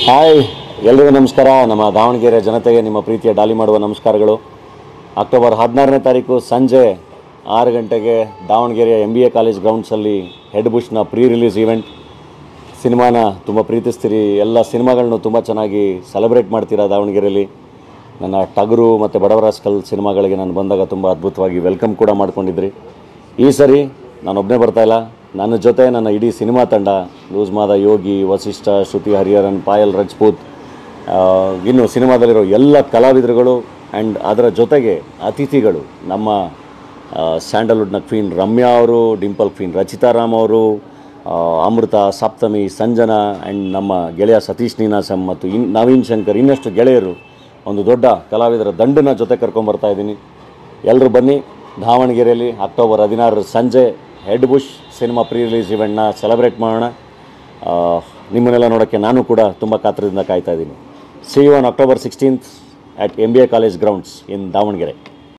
hi ಎಲ್ರಿಗೂ ನಮಸ್ಕಾರ ನಮ್ಮ ದಾವಣಗೆರೆ ಜನತೆಗೆ ನಿಮ್ಮ ಪ್ರೀತಿಯ ಡಾಲಿ ಮಾಡುವ ನಮಸ್ಕಾರಗಳು ಅಕ್ಟೋಬರ್ ಹದಿನಾರನೇ ತಾರೀಕು ಸಂಜೆ ಆರು ಗಂಟೆಗೆ ದಾವಣಗೆರೆಯ ಎಮ್ ಬಿ ಎ ಕಾಲೇಜ್ ಗ್ರೌಂಡ್ಸಲ್ಲಿ ಹೆಡ್ ಬುಷ್ನ ಪ್ರೀ ರಿಲೀಸ್ ಈವೆಂಟ್ ಸಿನಿಮಾನ ತುಂಬ ಪ್ರೀತಿಸ್ತೀರಿ ಎಲ್ಲ ಸಿನಿಮಾಗಳನ್ನು ತುಂಬ ಚೆನ್ನಾಗಿ ಸೆಲೆಬ್ರೇಟ್ ಮಾಡ್ತೀರಾ ದಾವಣಗೆರೆಯಲ್ಲಿ ನನ್ನ ಟಗರು ಮತ್ತು ಬಡವರಾಸ್ಕಲ್ ಸಿನಿಮಾಗಳಿಗೆ ನಾನು ಬಂದಾಗ ತುಂಬ ಅದ್ಭುತವಾಗಿ ವೆಲ್ಕಮ್ ಕೂಡ ಮಾಡ್ಕೊಂಡಿದ್ರಿ ಈ ಸರಿ ನಾನೊಬ್ಬನೇ ಬರ್ತಾ ಇಲ್ಲ ನನ್ನ ಜೊತೆ ನನ್ನ ಇಡೀ ಸಿನಿಮಾ ತಂಡ ಲೂಸ್ ಮಾದ ಯೋಗಿ ವಸಿಷ್ಠ ಶ್ರುತಿ ಹರಿಹರನ್ ಪಾಯಲ್ ರಜಪೂತ್ ಆ, ಇನ್ನು ಸಿನಿಮಾದಲ್ಲಿರೋ ಎಲ್ಲ ಕಲಾವಿದರುಗಳು ಆ್ಯಂಡ್ ಅದರ ಜೊತೆಗೆ ಅತಿಥಿಗಳು ನಮ್ಮ ಆ, ಸ್ಯಾಂಡಲ್ವುಡ್ನ ಕ್ವೀನ್ ರಮ್ಯಾ ಅವರು ಡಿಂಪಲ್ ಕ್ವೀನ್ ರಚಿತಾ ರಾಮ್ ಅವರು ಆ, ಅಮೃತ ಸಪ್ತಮಿ ಸಂಜನಾ ಆ್ಯಂಡ್ ನಮ್ಮ ಗೆಳೆಯ ಸತೀಶ್ ನೀನಾಸಂ ಮತ್ತು ಇನ್ ನವೀನ್ ಶಂಕರ್ ಇನ್ನಷ್ಟು ಗೆಳೆಯರು ಒಂದು ದೊಡ್ಡ ಕಲಾವಿದರ ದಂಡನ ಜೊತೆ ಕರ್ಕೊಂಬರ್ತಾ ಇದ್ದೀನಿ ಎಲ್ಲರೂ ಬನ್ನಿ ದಾವಣಗೆರೆಯಲ್ಲಿ ಅಕ್ಟೋಬರ್ ಹದಿನಾರರ ಸಂಜೆ head bush cinema pre release ಇವೆಂಟ್ನ ಸೆಲೆಬ್ರೇಟ್ ಮಾಡೋಣ ಆ, ನಿಮ್ಮನ್ನೆಲ್ಲ ನೋಡೋಕ್ಕೆ ನಾನು ಕೂಡ ತುಂಬ ಕಾತರದಿಂದ ಕಾಯ್ತಾ ಇದ್ದೀನಿ see you on October sixteenth at M B A college grounds in Davanagere